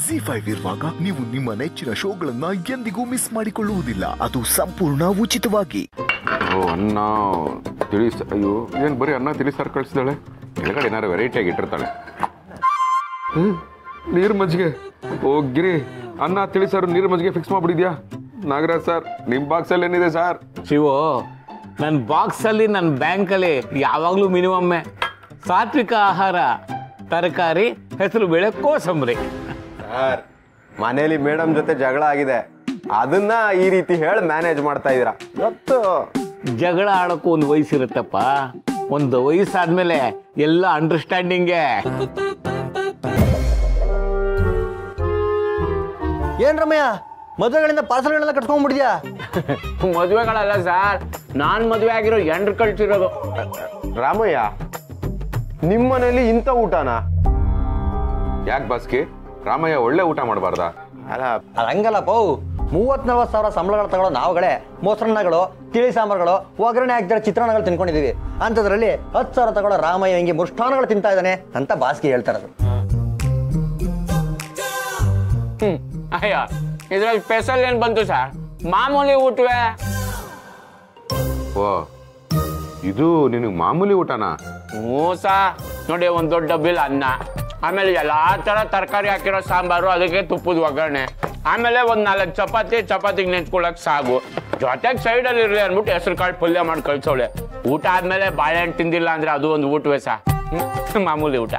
G five ಇರುವಾಗ ನೀವು ನಿಮ್ಮ ನೆಚ್ಚಿನ ಶೋಗಳನ್ನ ಎಂದಿಗೂ ಮಿಸ್ ಮಾಡಿಕೊಳ್ಳುವುದಿಲ್ಲ ಅದು ಸಂಪೂರ್ಣ ಉಚಿತವಾಗಿ ಓ ಅನ್ನ ತಿಳಿ ಸ- ಅಯ್ಯೋ ಏನು ಬರೀ ಅನ್ನ ತಿಳಿ ಸಾರು ಕಳಿಸಿದಾಳೆ ಕೆಳಗಡೆ ಏನಾರು ವೆರೈಟಿಯಾಗಿ ಇಟ್ಟಿರ್ತಾಳೆ ಹ್ಮ್, ನೀರು ಮಜ್ಜಿಗೆ ಓ ಗಿರಿ ಅನ್ನ ತಿಳಿ ಸಾರು ನೀರು ಮಜ್ಜಿಗೆ ಫಿಕ್ಸ್ ಮಾಡ್ಬಿಟ್ಟಿದ್ಯಾ ನಾಗರಾಜ್ ಸರ್ ನಿಮ್ಮ ಬಾಕ್ಸಲ್ಲಿ ಏನಿದೆ ಸರ್ ಶಿವು ನನ್ನ ಬಾಕ್ಸಲ್ಲಿ ನನ್ನ ಬ್ಯಾಂಕಲ್ಲಿ ಯಾವಾಗಲೂ ಮಿನಿಮಮ್ಮೆ ಸಾತ್ವಿಕ ಆಹಾರ ತರಕಾರಿ ಹೆಸರು ಬೇಳೆ ಕೋಸಂಬರಿ ಸರ್ ಮನೇಲಿ ಮೇಡಮ್ ಜೊತೆ ಜಗಳ ಆಗಿದೆ ಅದನ್ನ ಈ ರೀತಿ ಹೇಳಿ ಮ್ಯಾನೇಜ್ ಮಾಡ್ತಾ ಇದೀರಾ ಗೊತ್ತು ಜಗಳ ಆಡೋಕ್ಕೂ ಒಂದು ವಯಸ್ಸಿರುತ್ತಪ್ಪ ಒಂದು ವಯಸ್ಸಾದ್ಮೇಲೆ ಎಲ್ಲ ಅಂಡರ್ಸ್ಟ್ಯಾಂಡಿಂಗೇ ಏನ್ ರಮಯ್ಯ ಮದುವೆಗಳಿಂದ ಪಾರ್ಸಲ್ಗಳೆಲ್ಲ ಕಟ್ಕೊಂಡ್ಬಿಡ್ಯಾ ಮದುವೆಗಳಲ್ಲ ಸರ್ ನಾನು ಮದುವೆ ಆಗಿರೋ ಎಂಡ್ರು ಕಳ್ಸಿರೋದು ರಾಮಯ್ಯ ನಿಮ್ಮ ಮನೇಲಿ ಇಂಥ ಊಟನ ಯಾಕೆ ಬಾಸ್ಕಿ ರಾಮಯ್ಯ ಒಳ್ಳೆ ಊಟ ಮಾಡಬಾರ್ದಾ ಅಲ್ಲ ಅದ್ ಹಂಗಲ್ಲ ಪೌ ಮೂವತ್ ನಲ್ವತ್ತು ಸಾವಿರ ಸಂಬಳಗಳು ತಗೊಳ್ಳೋ ನಾವುಗಳೇ ಮೊಸರನ್ನಗಳು ತಿಳಿ ಸಾಂಬಾರುಗಳು ಒಗ್ಗರಣೆ ಹಾಕ್ತಾರೆ ಚಿತ್ರಾನ್ನಗಳು ತಿನ್ಕೊಂಡಿದೀವಿ ಅಂಥದ್ರಲ್ಲಿ ಹತ್ತು ಸಾವಿರ ತಗೊಳ್ಳೋ ರಾಮಯ್ಯ ಹಿಂಗೆ ಮುಷ್ಟಾನಗಳು ತಿಂತಾ ಇದ್ದಾನೆ ಅಂತ ಬಾಸ್ಕಿ ಹೇಳ್ತಾರದು ಹ್ಮ್ ಅಯ್ಯ ಇದ್ರಲ್ಲಿ ಸ್ಪೆಷಲ್ ಏನು ಬಂತು ಸರ್ ಮಾಮೂಲಿ ಊಟವೇ ಓ ಇದು ನಿನಗೆ ಮಾಮೂಲಿ ಊಟನಾ ಹ್ಞೂ ಸಾ ನೋಡಿ ಒಂದು ದೊಡ್ಡ ಬಿಲ್ ಅನ್ನ ಆಮೇಲೆ ಎಲ್ಲಾ ಥರ ತರಕಾರಿ ಹಾಕಿರೋ ಸಾಂಬಾರು ಅದಕ್ಕೆ ತುಪ್ಪದ ಒಗ್ಗರಣೆ ಆಮೇಲೆ ಒಂದು ನಾಲ್ಕು ಚಪಾತಿ ಚಪಾತಿಗೆ ನೆಂಚ್ಕೊಳಕ್ ಸಾಗು ಜೊತೆಗೆ ಸೈಡಲ್ಲಿ ಇರಲಿ ಅಂದ್ಬಿಟ್ಟು ಹೆಸರು ಕಾಳು ಪಲ್ಯ ಮಾಡಿ ಕಳ್ಸೋಳೆ ಊಟ ಆದ್ಮೇಲೆ ಬಾಳೆಹಣ್ಣು ತಿಂದಿಲ್ಲ ಅಂದ್ರೆ ಅದು ಒಂದು ಊಟವೇ ಸಾ ಹ್ಮ್, ಮಾಮೂಲಿ ಊಟ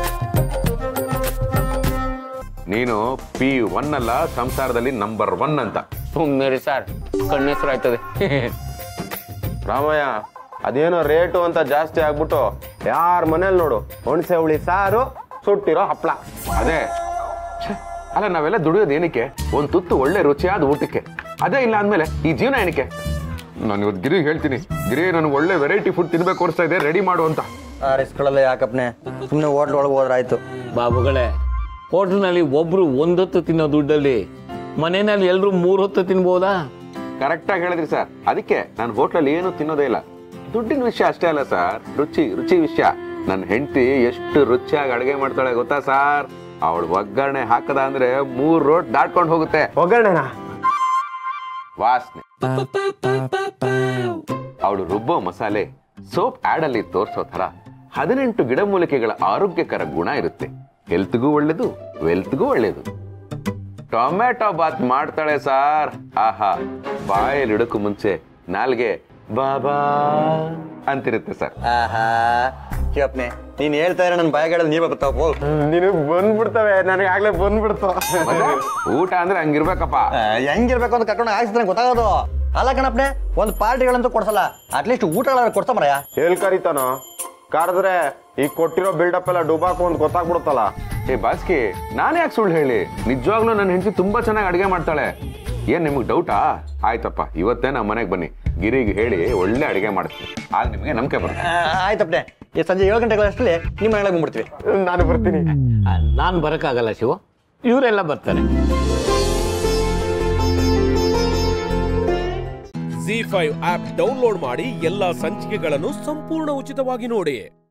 ನೀನು ಪಿ ಒನ್ ಅಲ್ಲ ಸಂಸಾರದಲ್ಲಿ ನಂಬರ್ ಒನ್ ಅಂತ ಸುಮ್ಮನೆ ಸರ್ ಕಣ್ಣೆಸರು ಆಯ್ತದೆ ರಾಮಯ್ಯ ಅದೇನೋ ರೇಟು ಅಂತ ಜಾಸ್ತಿ ಆಗ್ಬಿಟ್ಟು ಯಾರ ಮನೇಲಿ ನೋಡು ಹುಣಸೆ ಹುಳಿ ಸಾರು ಸುಟ್ಟಿರೋ ಹಪ್ಳ ಅದೇ ಛೆ, ಅಲ್ಲ ನಾವೆಲ್ಲ ದುಡಿಯೋದು ಏನಕ್ಕೆ ಒಂದು ತುತ್ತು ಒಳ್ಳೆ ರುಚಿಯಾದ ಊಟಕ್ಕೆ ಅದೇ ಇಲ್ಲ ಅಂದ್ಮೇಲೆ ಈ ಜೀವನ ಏನಕ್ಕೆ ನಾನು ಇವತ್ತು ಗಿರಿಗೆ ಹೇಳ್ತೀನಿ ಗಿರಿ ನನಗೆ ಒಳ್ಳೆ ವೆರೈಟಿ ಫುಡ್ ತಿನ್ಬೇಕು ಕೊಡ್ತಾ ಇದೆ ರೆಡಿ ಮಾಡು ಅಂತ ಆ ರಿಸ್ಕ್ಗಳೆಲ್ಲ ಯಾಕಪ್ಪನೆ ಸುಮ್ಮನೆ ಹೋಟ್ಲ್ ಒಳಗೆ ಹೋದ್ರಾಯ್ತು ಬಾಬುಗಳೇ ಹೋಟ್ಲ್ನಲ್ಲಿ ಒಬ್ರು ಒಂದೊತ್ತು ತಿನ್ನೋ ದುಡ್ಡಲ್ಲಿ ಮನೆಯಲ್ಲಿ ಎಲ್ರು ಮೂರ್ ಹೊತ್ತು ತಿನ್ಬೋದಾ ಕರೆಕ್ಟಾಗಿ ಹೇಳಿದ್ರಿ ಸರ್ ಅದಕ್ಕೆ ನಾನು ಹೋಟ್ಲಲ್ಲಿ ಏನು ತಿನ್ನೋದೇ ಇಲ್ಲ ದುಡ್ಡಿನ ವಿಷಯ ಅಷ್ಟೇ ಅಲ್ಲ ಸರ್ ರುಚಿ ರುಚಿ ವಿಷಯ ನನ್ನ ಹೆಂಡತಿ ಎಷ್ಟು ರುಚಿಯಾಗಿ ಅಡುಗೆ ಮಾಡ್ತಾಳೆ ಗೊತ್ತಾ ಸರ್ ಅವಳು ಒಗ್ಗರಣೆ ಹಾಕದ ಅಂದ್ರೆ ಮೂರ್ ರೋಡ್ ದಾಟ್ಕೊಂಡು ಹೋಗುತ್ತೆ ಒಗ್ಗರಣೆನಾ ವಾಸನೆ ಅವಳು ರುಬ್ಬೋ ಮಸಾಲೆ ಸೋಪ್ ಆಡ್ ಅಲ್ಲಿ ತೋರ್ಸೋ ತರ ಹದಿನೆಂಟು ಗಿಡಮೂಲಿಕೆಗಳ ಆರೋಗ್ಯಕರ ಗುಣ ಇರುತ್ತೆ ಹೆಲ್ತ್ಗೂ ಒಳ್ಳೇದು ವೆಲ್ತ್ಗೂ ಒಳ್ಳೇದು ಟೊಮ್ಯಾಟೊ ಬಾತ್ ಮಾಡ್ತಾಳೆ ಸಾರ್ ಆಹಾ ಬಾಯಲ್ಲಿ ಇಡಕ್ಕೂ ಮುಂಚೆ ನಾಲ್ಗೆ ಬಾಬಾ ಅಂತಿರುತ್ತೆ ಸರ್ ಆಹಾ ಶಿವಪ್ನೆ ನೀನ್ ಹೇಳ್ತಾ ಇರೋ ನನ್ನ ಬಾಯಿಗಳಲ್ಲಿ ನೀವೇ ಬರ್ತಾವ ನಿನಗ್ ಬಂದ್ಬಿಡ್ತವೆ ನನಗೆ ಆಗ್ಲೇ ಬಂದ್ಬಿಡ್ತಾವ ಮತ್ತೆ ಊಟ ಅಂದ್ರೆ ಹಂಗಿರ್ಬೇಕಪ್ಪ ಹೆಂಗಿರ್ಬೇಕು ಅಂತ ಕರ್ಕೊಂಡು ಹಾಕ್ಸಿದ್ರೆ ಗೊತ್ತಾಗೋದು ಅಲ್ಲ ಕಣಪ್ನೆ ಒಂದು ಪಾರ್ಟಿಗಳಂತೂ ಕೊಡ್ಸಲ್ಲ ಅಟ್ಲೀಸ್ಟ್ ಊಟಗಳಾದ್ರು ಕೊಡ್ತಾ ಮರಯ್ಯ ಎಲ್ ಕರೀತಾನೋ ಕರೆದ್ರೆ ಈಗ ಕೊಟ್ಟಿರೋ ಬಿಲ್ಡಪ್ ಎಲ್ಲ ಡುಬಾಕು ಅಂತ ಗೊತ್ತಾಗ್ಬಿಡುತ್ತಲ್ಲ ಏ ಬಾಸ್ಕಿ ನಾನೇ ಯಾಕೆ ಸುಳ್ಳು ಹೇಳಿ ನಿಜವಾಗ್ಲೂ ನನ್ನ ಹೆಂಡತಿ ತುಂಬಾ ಚೆನ್ನಾಗಿ ಅಡುಗೆ ಮಾಡ್ತಾಳೆ ಏನ್ ನಿಮ್ಗೆ ಡೌಟಾ ಆಯ್ತಪ್ಪ ಇವತ್ತೇ ನಮ್ಮ ಮನೆಗೆ ಬನ್ನಿ ಗಿರಿಗೆ ಹೇಳಿ ಒಳ್ಳೆ ಅಡುಗೆ ಮಾಡ್ತೀನಿ ಆಗ ನಿಮಗೆ ನಂಬಿಕೆ ಬರುತ್ತೆ ಆಯ್ತಪ್ಪನೆ ಈ ಸಂಜೆ ಏಳು ಗಂಟೆಗಳಷ್ಟರಲ್ಲಿ ನಿಮ್ಮ ಮನೆಗೆ ಬಂದ್ಬಿಡ್ತೀವಿ ನಾನು ಬರ್ತೀನಿ ನಾನು ಬರೋಕ್ಕಾಗಲ್ಲ ಶಿವ ಇವರೆಲ್ಲ ಬರ್ತಾರೆ ಜಿ ಫೈವ್ ಆಪ್ ಡೌನ್ಲೋಡ್ ಮಾಡಿ ಎಲ್ಲಾ ಸಂಚಿಕೆಗಳನ್ನು ಸಂಪೂರ್ಣ ಉಚಿತವಾಗಿ ನೋಡಿ